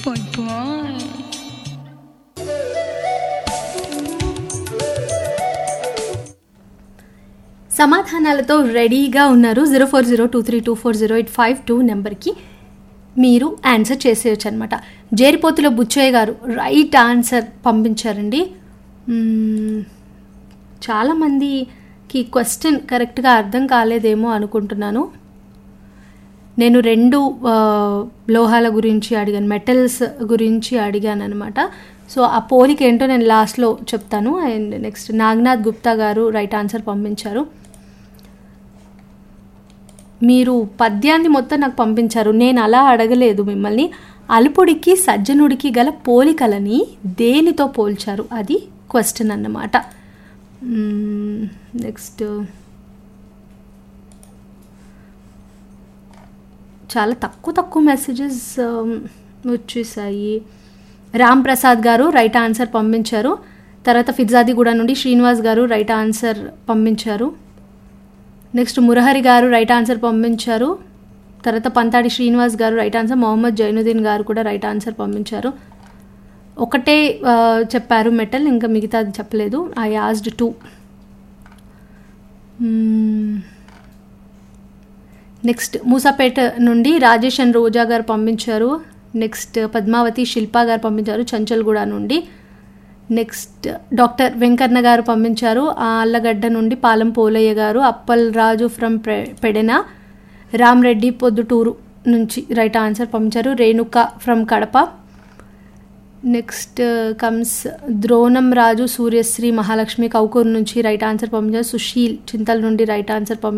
bye bye సమాధానాలతో రెడీగా ఉన్నారు zero four zero two three two four zero eight five two నెంబర్కి మీరు ఆన్సర్ చేసేయచ్చు అనమాట జేరిపోతుల బుచ్చయ్య గారు రైట్ ఆన్సర్ పంపించారండి మ్మ్, చాలామందికి క్వశ్చన్ కరెక్ట్గా అర్థం కాలేదేమో అనుకుంటున్నాను నేను రెండు ఆ, లోహాల గురించి అడిగాను మెటల్స్ గురించి అడిగాను అనమాట సో ఆ పోలిక ఏంటో నేను లాస్ట్లో చెప్తాను అండ్ నెక్స్ట్ నాగనాథ్ గుప్తా గారు రైట్ ఆన్సర్ పంపించారు మీరు పద్యాన్ని మొత్తం నాకు పంపించారు నేను అలా అడగలేదు మిమ్మల్ని అల్పుడికి సజ్జనుడికి గల పోలికలని దేనితో పోల్చారు అది క్వశ్చన్ అన్నమాట నెక్స్ట్ చాలా తక్కువ తక్కువ మెసేజెస్ వచ్చేసాయి రామ్ ప్రసాద్ గారు రైట్ ఆన్సర్ పంపించారు తర్వాత ఫిర్జాదిగూడ నుండి శ్రీనివాస్ గారు రైట్ ఆన్సర్ పంపించారు next Murahari garu right answer పంపించారు తర్వాత పంతాడి శ్రీనివాస్ గారు రైట్ ఆన్సర్ మొహమ్మద్ జైనుద్దీన్ గారు కూడా రైట్ ఆన్సర్ పంపించారు ఒకటే ఆ, చెప్పారు మెటల్ ఇంకా మిగతాది చెప్పలేదు I asked to next Moosapet నుండి రాజేష్ అండ్ రోజా గారు పంపించారు నెక్స్ట్ పద్మావతి శిల్పా గారు పంపించారు చంచల్గూడ నుండి నెక్స్ట్ డాక్టర్ వెంకన్న గారు పంపించారు ఆళ్ళగడ్డ నుండి పాలెం పోలయ్య గారు అప్పల్ రాజు ఫ్రమ్ పెడెన రామ్ రెడ్డి పొద్దుటూరు నుంచి రైట్ ఆన్సర్ పంపించారు Renuka from Kadapa next comes Dronam Raju Suryasri Mahalakshmi Koukuru నుంచి రైట్ ఆన్సర్ పంపించారు సుశీల్ చింతల నుండి రైట్ ఆన్సర్ పంపించారు